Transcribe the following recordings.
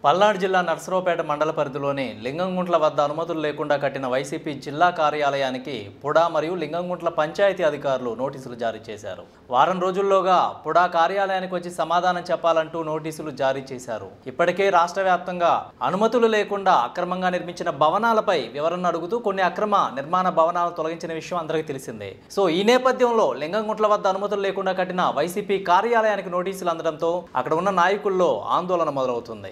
పల్నాడు జిల్లా నర్సరావుపేట మండల పరిధిలోని లింగంగుంట్ల వద్ద అనుమతులు లేకుండా కట్టిన వైసీపీ జిల్లా కార్యాలయానికి పుడా మరియు లింగంగుంట్ల పంచాయతీ అధికారులు నోటీసులు జారీ చేశారు వారం రోజుల్లోగా పుడా కార్యాలయానికి వచ్చి సమాధానం చెప్పాలంటూ నోటీసులు జారీ చేశారు ఇప్పటికే రాష్ట్ర వ్యాప్తంగా అనుమతులు లేకుండా అక్రమంగా నిర్మించిన భవనాలపై వివరణ అడుగుతూ కొన్ని అక్రమ నిర్మాణ భవనాలు తొలగించిన విషయం అందరికీ తెలిసిందే సో ఈ నేపథ్యంలో లింగంగుంట్ల వద్ద అనుమతులు లేకుండా కట్టిన వైసీపీ కార్యాలయానికి నోటీసులు అందడంతో అక్కడ ఉన్న నాయకుల్లో ఆందోళన మొదలవుతుంది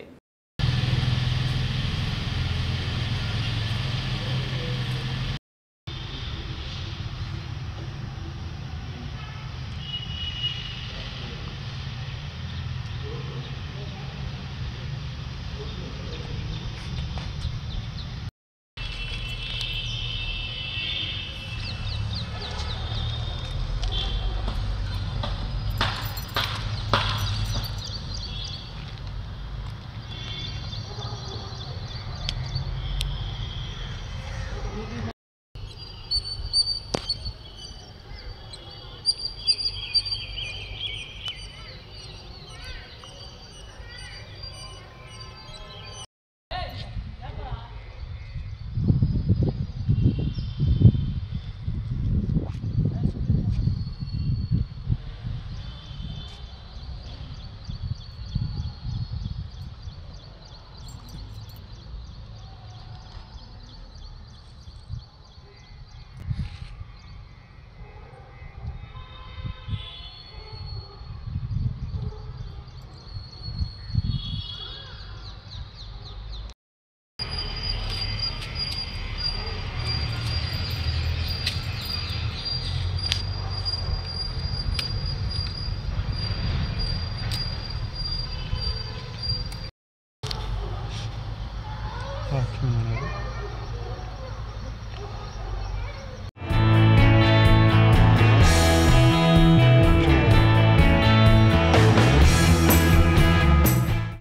వాచ్మెన్ అన్నారు